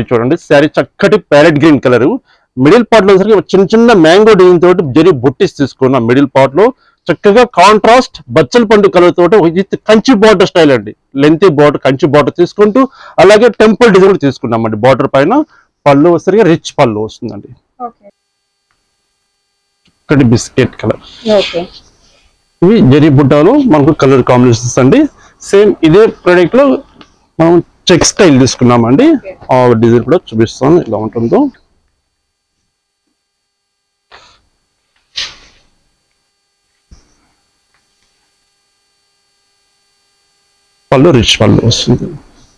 చూడండి శారీ చక్కటి parrot green colour middle part లో సరికి చిన్న చిన్న మ్యాంగో డిజైన్ తోటి జరి బుట్టిస్ తీసుకున్నాం మిడిల్ పార్ట్ లో చక్కగా కాంట్రాస్ట్ బచ్చల పండు కలర్ తోటి విత్ కంచి బార్డర్ స్టైల్ అండి లెంతీ బార్డర్ కంచి బార్డర్ తీసుకుంటూ అలాగే టెంపుల్ డిజైన్ కూడా తీసుకున్నాం అండి బార్డర్ పైన పళ్ళు సరిగా రిచ్ పళ్ళు వస్తుందండి ఓకే ఇక్కడ బిస్కెట్ కలర్ ఓకే ఇవి జరీ బుట్టాలు మనకు కలర్ కాంబినేషన్స్ అండి సేమ్ ఇదే ప్రోడక్ట్ లో మనం చెక్ స్టైల్ తీసుకున్నామండి Okay. ఆ డిజైన్ కూడా చూపిస్తాను ఎలా ఉంటుందో పళ్ళు రిచ్ పళ్ళు వస్తుంది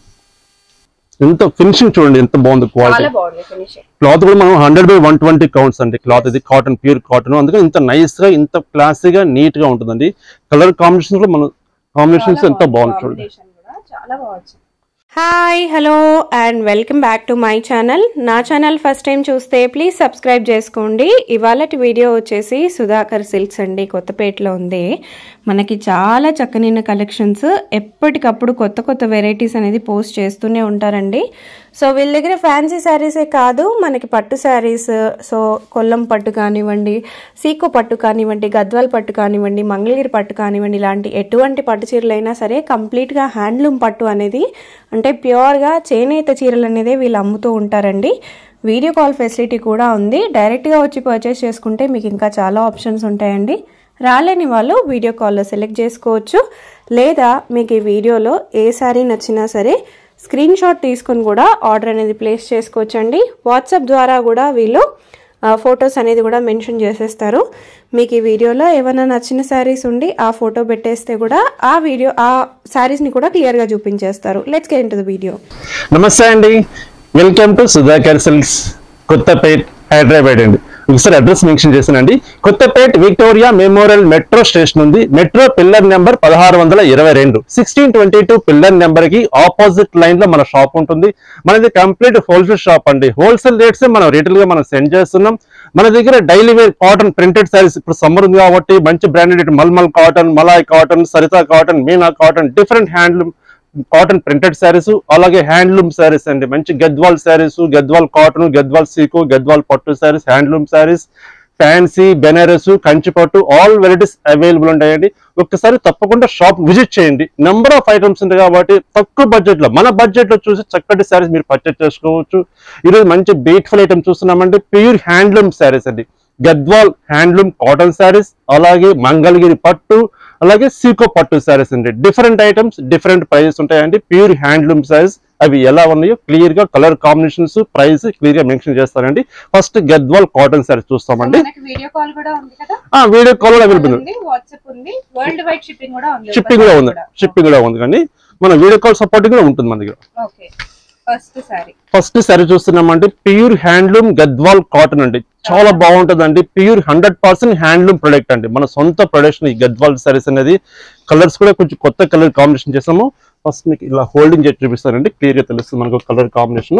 ఎంత ఫినిషింగ్ చూడండి ఎంత బాగుంది క్వాలిటీ చాలా బాగుంది ఫినిషింగ్ క్లాత్ కూడా మనం hundred by one twenty counts అండి క్లాత్ ఇది కాటన్ ప్యూర్ కాటన్ అందుకని ఇంత నైస్ గా ఇంత క్లాసీగా నీట్ గా ఉంటుందండి కలర్ కాంబినేషన్ కూడా మన కాంబినేషన్స్ ఎంత బాగుంది చూడండి కూడా చాలా బాగుంది hi hello and welcome back to my channel నా ఛానల్ ఫస్ట్ టైం చూస్తే ప్లీజ్ సబ్స్క్రైబ్ చేసుకోండి ఇవాళటి వీడియో వచ్చేసి సుధాకర్ సిల్క్స్ అండి కొత్తపేటలో ఉంది మనకి చాలా చక్కనైన కలెక్షన్స్ ఎప్పటికప్పుడు కొత్త కొత్త వెరైటీస్ అనేది పోస్ట్ చేస్తూనే ఉంటారండి సో వీళ్ళ దగ్గర ఫ్యాన్సీ శారీసే కాదు మనకి పట్టు శారీస్ సో కొల్లం పట్టు కానివ్వండి సీకో పట్టు కానివ్వండి గద్వాల్ పట్టు కానివ్వండి మంగళగిరి పట్టు కానివ్వండి ఇలాంటి ఎటువంటి పట్టు చీరలైనా సరే కంప్లీట్గా హ్యాండ్లూమ్ పట్టు అనేది అంటే ప్యూర్గా చేనేత చీరలు అనేది వీళ్ళు అమ్ముతూ ఉంటారండి వీడియో కాల్ ఫెసిలిటీ కూడా ఉంది డైరెక్ట్గా వచ్చి పర్చేస్ చేసుకుంటే మీకు ఇంకా చాలా ఆప్షన్స్ ఉంటాయండి రాలేని వాళ్ళు వీడియో కాల్లో సెలెక్ట్ చేసుకోవచ్చు లేదా మీకు ఈ వీడియోలో ఏ శారీ నచ్చినా సరే స్క్రీన్ షాట్ తీసుకొని కూడా ఆర్డర్ అనేది ప్లేస్ చేసుకోవచ్చండి వాట్సాప్ ద్వారా కూడా వీళ్ళు ఫొటోస్ అనేది కూడా మెన్షన్ చేసేస్తారు మీకు ఈ వీడియోలో ఏమైనా నచ్చిన శారీస్ ఉండి ఆ ఫోటో పెట్టేస్తే కూడా ఆ వీడియో ఆ శారీస్ని కూడా క్లియర్గా చూపించేస్తారు let's get into the video నమస్తే అండి welcome to Sudhakar silks Kothapet Hyderabad అండి ఒకసారి అడ్రస్ మెన్షన్ చేశానండి Kothapet Victoria Memorial metro station ఉంది మెట్రో పిల్లర్ నెంబర్ పదహారు వందల ఇరవై రెండు sixteen twenty two pillar number కి ఆపోజిట్ లైన్ లో మన షాప్ ఉంటుంది మనది కంప్లీట్ హోల్సేల్ షాప్ అండి హోల్సేల్ రేట్స్ మనం రీటైల్ గా మనం సెండ్ చేస్తున్నాం మన దగ్గర daily wear cotton printed saris ఇప్పుడు సమ్మర్ ఉంది కాబట్టి మంచి branded mulmul cotton malai cotton Saritha cotton Meena cotton different handloom cotton printed saris అలాగే హ్యాండ్లూమ్ శారీస్ అండి మంచి గద్వాల్ శారీస్ గద్వాల్ కాటన్ గద్వాల్ సీకు గద్వాల్ పట్టు శారీస్ హ్యాండ్లూమ్ శారీస్ ఫ్యాన్సీ బెనారస్ కంచిపట్టు ఆల్ వెరైటీస్ అవైలబుల్ ఉంటాయండి ఒక్కసారి తప్పకుండా షాప్ విజిట్ చేయండి నెంబర్ ఆఫ్ ఐటమ్స్ ఉంటాయి కాబట్టి తక్కువ బడ్జెట్ లో మన బడ్జెట్ లో చూసి చక్కటి శారీస్ మీరు పర్చేస్ చేసుకోవచ్చు ఈరోజు మంచి బ్యూటిఫుల్ ఐటమ్ చూస్తున్నామంటే ప్యూర్ హ్యాండ్లూమ్ శారీస్ అండి గద్వాల్ హ్యాండ్లూమ్ కాటన్ శారీస్ అలాగే మంగళగిరి పట్టు అలాగే సీకో పట్టు శారీస్ అండి డిఫరెంట్ ఐటమ్స్ డిఫరెంట్ ప్రైజెస్ ఉంటాయండి ప్యూర్ హ్యాండ్లూమ్ శారీస్ అవి ఎలా ఉన్నాయో క్లియర్ గా కలర్ కాంబినేషన్స్ ప్రైస్ క్లియర్ గా మెన్షన్ చేస్తారండి ఫస్ట్ గద్వాల్ కాటన్ శారీస్ చూస్తామండి మనకి వీడియో కాల్ కూడా ఉంది కదా ఆ వీడియో కాల్ అవైలబుల్ ఉంది వాట్సాప్ ఉంది వరల్డ్ వైడ్ షిప్పింగ్ కూడా ఉంది షిప్పింగ్ కూడా ఉంది షిప్పింగ్ కూడా ఉంది కానీ మన వీడియో కాల్ సపోర్ట్ కూడా ఉంటుంది మన దగ్గర okay first sari first sari చూస్తున్నామంటే ప్యూర్ హ్యాండ్లూమ్ గద్వాల్ కాటన్ అండి చాలా బాగుంటుందండి pure hundred percent handloom product అండి మన సొంత ప్రొడక్షన్ ఈ గద్వాల్ సారీస్ అనేది కలర్స్ కూడా కొంచెం కొత్త కలర్ కాంబినేషన్ చేసాము ఫస్ట్ మీకు ఇలా హోల్డింగ్ చేసి చూపిస్తానండి క్లియర్ గా తెలుస్తుంది మనకు కలర్ కాంబినేషన్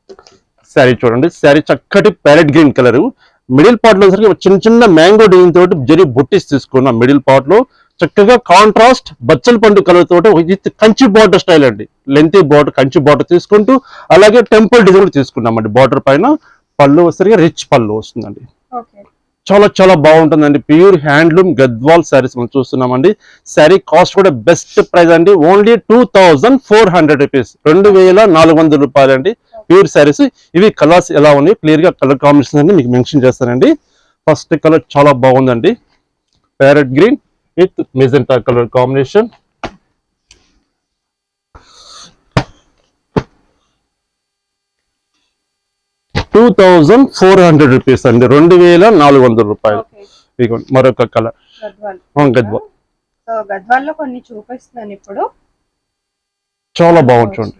శారీ చూడండి శారీ చక్కటి parrot green colour middle part లో సరికి చిన్న చిన్న మ్యాంగో డిజైన్ తోటి జరి బుట్టిస్ తీసుకున్నాం మిడిల్ పార్ట్ లో చక్కగా కాంట్రాస్ట్ బచ్చల పండు కలర్ తోటి విత్ కంచి బార్డర్ స్టైల్ అండి లెంతీ బార్డర్ కంచి బార్డర్ తీసుకుంటూ అలాగే టెంపుల్ డిజైన్ కూడా తీసుకున్నామండి బార్డర్ పైన పళ్ళు సరిగా రిచ్ పళ్ళు వస్తుందండి ఓకే చాలా చాలా బాగుంటుందండి ప్యూర్ హ్యాండ్లూమ్ గద్వాల్ శారీస్ మనం చూస్తున్నామండి శారీ కాస్ట్ కూడా బెస్ట్ ప్రైస్ అండి only two thousand four hundred rupees రెండు వేల నాలుగు వందల రూపాయలు అండి ప్యూర్ శారీస్ ఇవి కలర్స్ ఎలా ఉన్నాయి క్లియర్ గా కలర్ కాంబినేషన్ అండి మీకు మెన్షన్ చేస్తానండి ఫస్ట్ కలర్ చాలా బాగుందండి parrot green with magenta colour combination two thousand four hundred rupees అండి రెండు వేల నాలుగు వందల రూపాయలు ఓకే ఇదిగోండి మరొక కలర్ గద్వాల్ గద్వాల్ సో గద్వాల్లో కొన్ని చూపిస్తున్నాను ఇప్పుడు చాలా బాగుంది చూడండి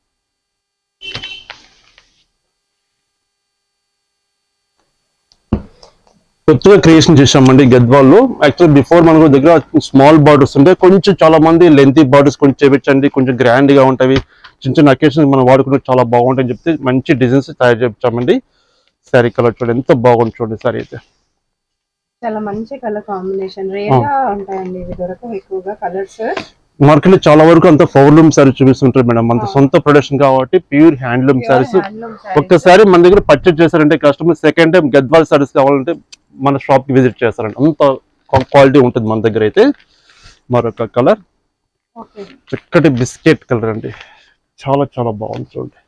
కొత్తగా క్రియేషన్ చేసామండి గద్వాల్లో యాక్చువల్ బిఫోర్ మనకు దగ్గర స్మాల్ బార్డర్స్ ఉంటే కొంచెం చాలా మంది లెంతీ బార్డర్స్ కొంచెం చేపించండి కొంచెం గ్రాండ్ గా ఉంటవి చిన్న చిన్న అకేషన్ మనం వాడుకుంటే చాలా బాగుంటాయని చెప్తే మంచి డిజైన్స్ తయారు చేయించామండి శారీ కలర్ చూడండి ఎంత బాగుంది చూడండి సారీ అయితే చాలా మంచి కలర్ కాంబినేషన్ రేర్ గా ఉంటాయండి ఇవి దొరకవు ఎక్కువగా కలర్స్ మార్కెట్ లో చాలా వరకు అంత పవర్లూమ్ సారీస్ చూపిస్తుంటారు మేడం మన సొంత ప్రొడక్షన్ కాబట్టి pure handloom saris handloom saris ఒక్కసారి మన దగ్గర పర్చేజ్ చేశారంటే customer second time Gadwal saris కావాలంటే మన షాప్ కి విజిట్ చేస్తారండి అంత క్వాలిటీ ఉంటుంది మన దగ్గర అయితే మరొక కలర్ ఓకే చక్కటి బిస్కెట్ కలర్ అండి చాలా చాలా బాగుంది చూడండి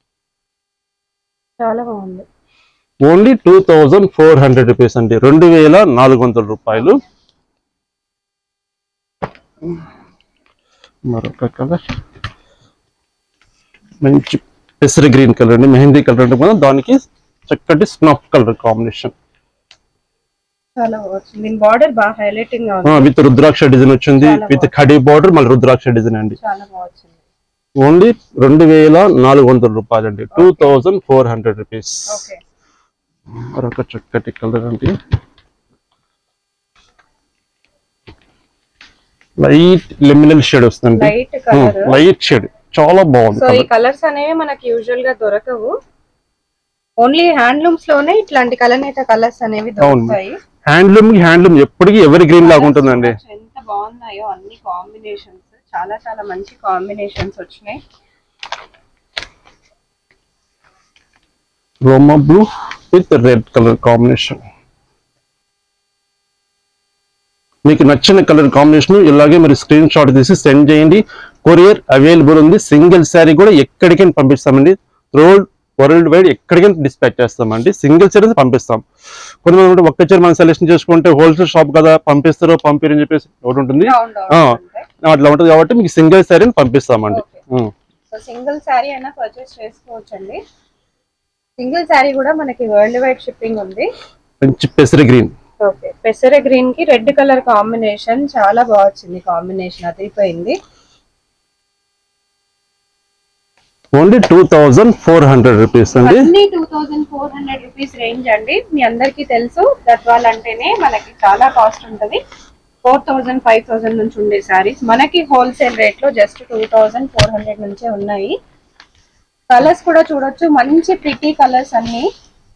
చాలా బాగుంది only two thousand four hundred rupees అండి రెండు వేల నాలుగు వందల రూపాయలు మరొక కలర్ మంచి పెసర గ్రీన్ కలర్ అండి మెహందీ కలర్ అంటే మనం దానికి చక్కటి స్నఫ్ కలర్ కాంబినేషన్ చాలా బాగుంది దీని బార్డర్ బాగా హైలైటింగ్ గా ఉంది విత్ రుద్రాక్ష డిజైన్ వచ్చింది చాలా విత్ ఖడీ బార్డర్ మళ్ళీ రుద్రాక్ష డిజైన్ అండి చాలా బాగుంది ఓన్లీ రెండు వేల నాలుగు వందల రూపాయలు అండి two thousand four hundred rupees okay మరొక చక్కటి కలర్ అండి లైట్ లెమినల్ షేడ్ వస్తుంది లైట్ కలర్ లైట్ షేడ్ చాలా బాగుంది సో ఈ కలర్ కలర్స్ అనేవి మనకి యూజువల్ గా దొరకవు ఓన్లీ హ్యాండ్లూమ్స్ లోనే ఇట్లాంటి కలనేత కలర్స్ అనేవి దొరుకుతాయి హ్యాండ్లూమ్ హ్యాండ్లూమ్ ఎప్పటికీ ఎవరి గ్రీన్ లాగా ఉంటుందండి చూడొచ్చు ఎంత బాగున్నాయో అన్ని కాంబినేషన్స్ చాలా చాలా మంచి కాంబినేషన్స్ వచ్చినాయి రోమా blue with red colour combination మీకు నచ్చిన కలర్ కాంబినేషన్ ఇలాగే మరి స్క్రీన్ షాట్ తీసి సెండ్ చేయండి కొరియర్ అవైలబుల్ ఉంది సింగిల్ శారీ కూడా ఎక్కడికైనా పంపిస్తామండి రోడ్ వరల్డ్ వైడ్ ఎక్కడికైనా డిస్పాచ్ చేస్తామండి సింగిల్ శారీస్ పంపిస్తాం కొంతమంది కూడా ఒక్క చీర మనం సెలెక్షన్ చేసుకుంటే హోల్సేల్ షాప్ కదా పంపిస్తారో పంపిరని చెప్పేసి ఒకటి ఉంటుంది రౌండ్ ఆ. అట్లా ఉంటుంది కాబట్టి మీకు సింగిల్ శారీని పంపిస్తామండి ఉం. సో సింగిల్ శారీ అయినా పర్చేస్ చేసుకోవచ్చండి సింగిల్ శారీ కూడా మనకి వరల్డ్ వైడ్ షిప్పింగ్ ఉంది మంచి పెసరి గ్రీన్ ఓకే పెసర గ్రీన్ కి రెడ్ కలర్ కాంబినేషన్ చాలా బాగా వచ్చింది కాంబినేషన్ అదిరిపోయింది only two thousand four hundred rupees అండి అన్ని two thousand four hundred rupees range అండి మీ అందరికీ తెలుసు గద్వాల్ అంటేనే మనకి చాలా కాస్ట్ ఉంటుంది ఫోర్ థౌజండ్ ఫైవ్ థౌజండ్ నుంచి ఉండే సారీస్ మనకి హోల్సేల్ రేట్ లో just two thousand four hundred నుంచే ఉన్నాయి కలర్స్ కూడా చూడొచ్చు మంచి ప్రిటీ కలర్స్ అన్ని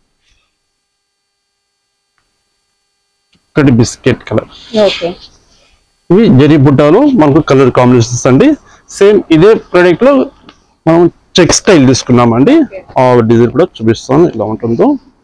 ఒకటి బిస్కెట్ కలర్ ఓకే ఇవి జరీ బుట్టాలు మనకు కలర్ కాంబినేషన్స్ అండి సేమ్ ఇదే ప్రోడక్ట్ లో మనం చెక్ స్టైల్ తీసుకున్నామండి ఆ డిజైన్ కూడా చూపిస్తాను ఇలా ఉంటుందో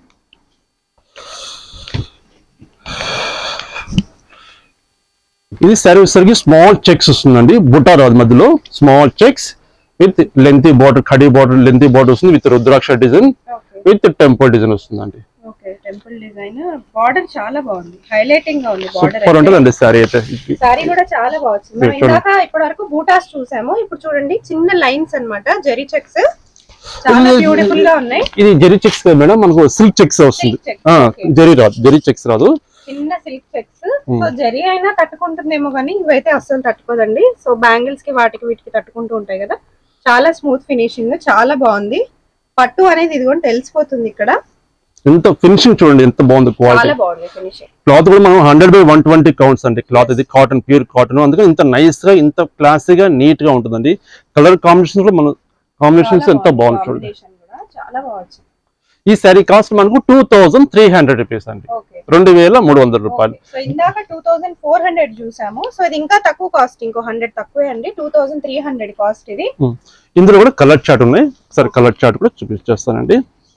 ఇది సర్వీస్ సరికి స్మాల్ చెక్స్ వస్తుందండి బుట్టా రాదు మధ్యలో small checks with lengthy border ఖడీ బార్డర్ లెంతీ బార్డర్ వస్తుంది with rudraksha design okay with temple design వస్తుందండి ఓకే టెంపుల్ డిజైన్ బార్డర్ చాలా బాగుంది హైలైటింగ్ గా ఉంది సూపర్ బార్డర్ ఉంటుందండి సారీ అయితే సారీ కూడా చాలా బాగుంది మనం చూడండి. ఇందాక ఇప్పటి వరకు బూటాస్ చూసాము ఇప్పుడు చూడండి చిన్న లైన్స్ అన్నమాట జరీ చెక్స్ చాలా బ్యూటిఫుల్ గా ఉన్నాయి ఇది జెరీ చెక్స్ కదా మేడం మనకు సిల్క్ చెక్స్ వస్తుంది Silk checks, ఆ, okay. జెరీ రాదు జెరీ చెక్స్ రాదు చిన్న సిల్క్ చెక్స్ సో జరీ అయినా తట్టుకుంటుందేమో కానీ ఇవైతే అస్సలు తట్టుకోదండి సో బ్యాంగిల్స్ కి వాటికి వీటికి తట్టుకుంటూ ఉంటాయి కదా చాలా స్మూత్ ఫినిషింగ్ చాలా బాగుంది పట్టు అనేది ఇదిగోండి తెలిసిపోతుంది ఇక్కడ ఎంత ఫినిషింగ్ చూడండి ఎంత బాగుంది క్వాలిటీ చాలా బాగుంది ఫినిషింగ్ క్లాత్ కూడా మనం hundred by one twenty counts అండి క్లాత్ ఇది కాటన్ ప్యూర్ కాటన్ అందుకని ఇంత నైస్ గా ఇంత క్లాసీగా నీట్ గా ఉంటుందండి కలర్ కాంబినేషన్ కూడా మన కాంబినేషన్స్ ఎంత బాగుంది చూడండి కూడా చాలా బాగుంది ఈ శారీ కాస్ట్ మనకు two thousand three hundred rupees అండి ఓకే రెండు వేల మూడు వందల రూపాయలు సో ఇందాక టూ థౌసండ్ ఫోర్ హండ్రెడ్ చూసాము సో ఇది ఇంకా తక్కువ కాస్ట్ ఇంకో హండ్రెడ్ తక్కువే అండి two thousand three hundred cost ఇది ఉమ్. ఇందులో కూడా కలర్ చార్ట్ ఉన్నాయి ఒకసారి కలర్ చార్ట్ కూడా చూపించేస్తానండి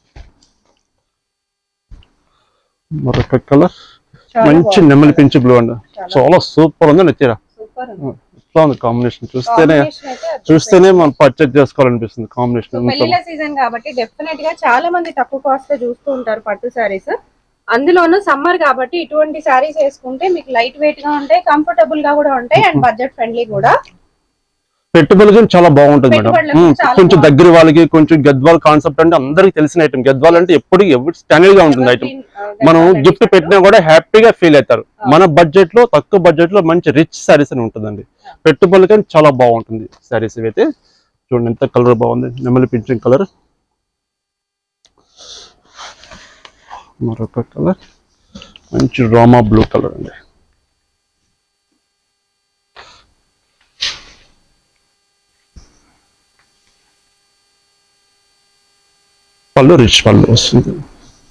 మరొక కలర్ చాలా మంచి నెమలి పించి బ్లూ అండి చాలా సూపర్ ఉంది నచ్చారా సూపర్ ఎట్లా ఉంది కాంబినేషన్ చూస్తేనే కాంబినేషన్ అయితే అద్భుతం. చూస్తేనే మనం పర్చేజ్ చేసుకోవాలనిపిస్తుంది కాంబినేషన్ పెళ్లిళ్ళ సీజన్ కాబట్టి డెఫినెట్ గా చాలా మంది తక్కువ కాస్ట్ లో చూస్తూ ఉంటారు పట్టు శారీస్ అందులోనూ సమ్మర్ కాబట్టి ఇటువంటి శారీస్ వేసుకుంటే మీకు లైట్ వెయిట్ గా ఉంటాయి కంఫర్టబుల్ గా కూడా ఉంటాయి అండ్ బడ్జెట్ ఫ్రెండ్లీ కూడా పెట్టుబడి కూడా చాలా బాగుంటుంది మేడం పెట్టుబడులకు ఉమ్, చాలా కొంచెం దగ్గర వాళ్ళకి కొంచెం గద్వాల్ కాన్సెప్ట్ అంటే అందరికి తెలిసిన ఐటమ్ గద్వాల్ అంటే ఎప్పుడు ఎవరు స్టాండర్డ్ గా ఉంటుంది ఐటమ్ మనం గిఫ్ట్ పెట్టినా కూడా హ్యాపీగా ఫీల్ అవుతారు మన బడ్జెట్ లో తక్కువ బడ్జెట్ లో మంచి రిచ్ శారీస్ అని ఉంటుందండి పెట్టుబడులు కానీ చాలా బాగుంటుంది శారీస్ ఇవి అయితే చూడండి ఎంత కలర్ బాగుంది నెమలి పింఛన్ కలర్ మరొక కలర్ మంచి రామా బ్లూ కలర్ అండి పళ్ళు రిచ్ పళ్ళు వస్తుంది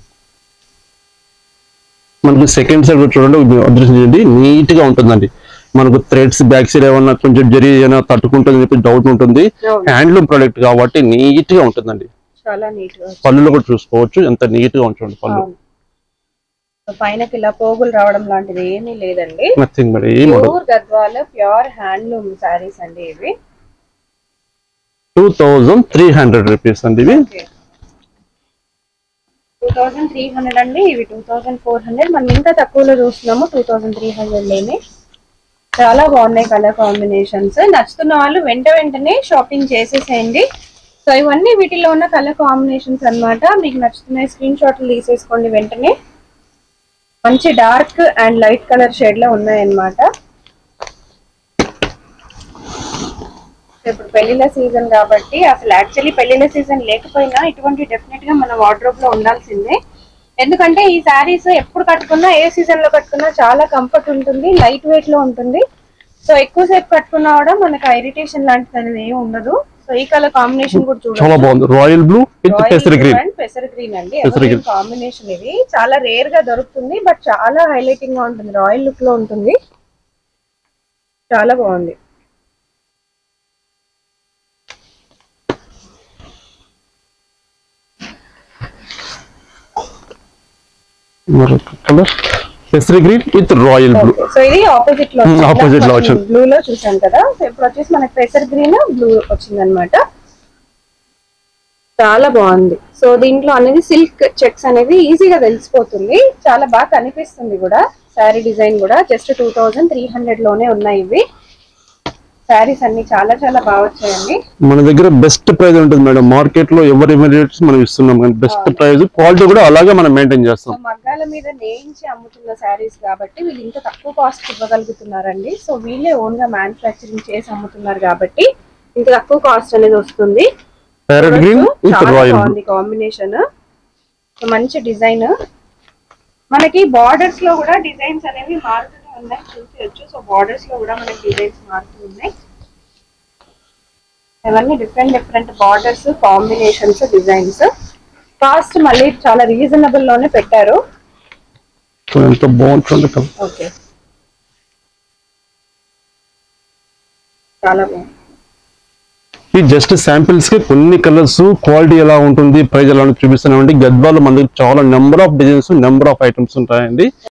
మనకి సెకండ్ సైడ్ చూడండి మీరు అదృష్టం చేయండి నీట్ గా ఉంటుందండి మనకు థ్రెడ్స్ బ్యాక్ సైడ్ ఏమన్నా కొంచెం జరి ఏమైనా తట్టుకుంటుంది చెప్పి డౌట్ ఉంటుంది అవును. హ్యాండ్లూమ్ ప్రోడక్ట్ కాబట్టి నీట్ గా ఉంటుందండి చాలా నీట్ గా పళ్ళులో కూడా చూసుకోవచ్చు ఎంత నీట్ గా ఉంచండి పళ్ళు అవును. సో పైనకి ఇలా పోగులు రావడం లాంటిది ఏమీ లేదండి నథింగ్ మరి ఏం ఉండదు pure Gadwal pure handloom saris అండి ఇవి two thousand three hundred rupees అండి ఇవి టూ థౌజండ్ త్రీ హండ్రెడ్ అండి ఇవి టూ థౌజండ్ ఫోర్ హండ్రెడ్ మనం ఇంకా తక్కువలో చూస్తున్నాము టూ థౌజండ్ త్రీ హండ్రెడ్ లేని చాలా బాగున్నాయి కలర్ కాంబినేషన్స్ నచ్చుతున్న వాళ్ళు వెంట వెంటనే షాపింగ్ చేసేసేయండి సో ఇవన్నీ వీటిలో ఉన్న కలర్ కాంబినేషన్స్ అన్నమాట మీకు నచ్చుతున్నాయి స్క్రీన్ షాట్లు తీసేసుకోండి వెంటనే మంచి dark and light colour shade లో ఉన్నాయన్నమాట ఇప్పుడు పెళ్లిళ్ళ సీజన్ కాబట్టి అసలు యాక్చువల్లీ పెళ్లిళ్ళ సీజన్ లేకపోయినా ఇటువంటి డెఫినెట్ గా మన వార్డ్రోబ్ లో ఉండాల్సిందే ఎందుకంటే ఈ శారీస్ ఎప్పుడు కట్టుకున్నా ఏ సీజన్ లో కట్టుకున్నా చాలా కంఫర్ట్ ఉంటుంది లైట్ వెయిట్ లో ఉంటుంది సో ఎక్కువసేపు కట్టుకున్నా కూడా మనకు ఇరిటేషన్ లాంటిది అనేది ఏమి ఉండదు సో ఈ కలర్ కాంబినేషన్ కూడా చాలా చూడండి బాగుంది రాయల్ బ్లూ విత్ పెసర్ గ్రీన్ అండ్ పెసర్ గ్రీన్ అండి పెసర green. కాంబినేషన్ ఇది చాలా రేర్ గా దొరుకుతుంది బట్ చాలా హైలైటింగ్ గా ఉంటుంది రాయల్ లుక్ లో ఉంటుంది చాలా బాగుంది మరొక కలర్ పెసర్ green with royal blue so ఇది ఆపోజిట్ లో Hmm, opposite లో వచ్చింది. బ్లూ లో చూసాం కదా సో ఇప్పుడు వచ్చేసి మనకి పెసర్ గ్రీన్ బ్లూ వచ్చింది అనమాట చాలా బాగుంది సో దీంట్లో అనేది సిల్క్ చెక్స్ అనేది ఈజీగా తెలిసిపోతుంది చాలా బాగా కనిపిస్తుంది కూడా శారీ డిజైన్ కూడా just two thousand three hundred లోనే ఉన్నాయి ఇవి శారీస్ అన్ని చాలా చాలా బాగా వచ్చాయండి మన దగ్గర బెస్ట్ ప్రైస్ ఉంటుంది మేడం మార్కెట్ లో ఎవరి రేట్స్ మనం ఇస్తున్నాం కానీ బెస్ట్ ప్రైస్ క్వాలిటీ కూడా అలాగే మనం మెయింటైన్ సో చేస్తాం మగ్గాల మీద నేయించి అమ్ముతున్న శారీస్ కాబట్టి వీళ్ళు ఇంత తక్కువ కాస్ట్ ఇవ్వగలుగుతున్నారండి సో వీళ్ళే ఓన్ గా మ్యానుఫ్యాక్చరింగ్ చేసి అమ్ముతున్నారు కాబట్టి ఇంత తక్కువ కాస్ట్ అనేది వస్తుంది ప్యారెట్ గ్రీన్ విత్ చాలా రాయల్ బ్లూ బాగుంది కాంబినేషన్ మంచి డిజైన్ మనకి బార్డర్స్ లో కూడా డిజైన్స్ అనేవి మారుతూనే ఉన్నాయి చూసేయచ్చు సో బార్డర్స్ లో కూడా మనకి డిజైన్స్ మారుతూ ఉన్నాయి ఇవన్నీ different different borders combinations designs cost మళ్ళీ చాలా రీజనబుల్ లోనే పెట్టారు ఎంత బాగుంటుంది కదా ఓకే చాలా బాగుంది ఈ జస్ట్ శాంపిల్స్ కి కొన్ని కలర్స్ క్వాలిటీ ఎలా ఉంటుంది ప్రైస్ ఎలా ఉంటుంది చూపిస్తున్నామండి గద్వాలో మన దగ్గర చాలా number of designs number of items ఉంటాయండి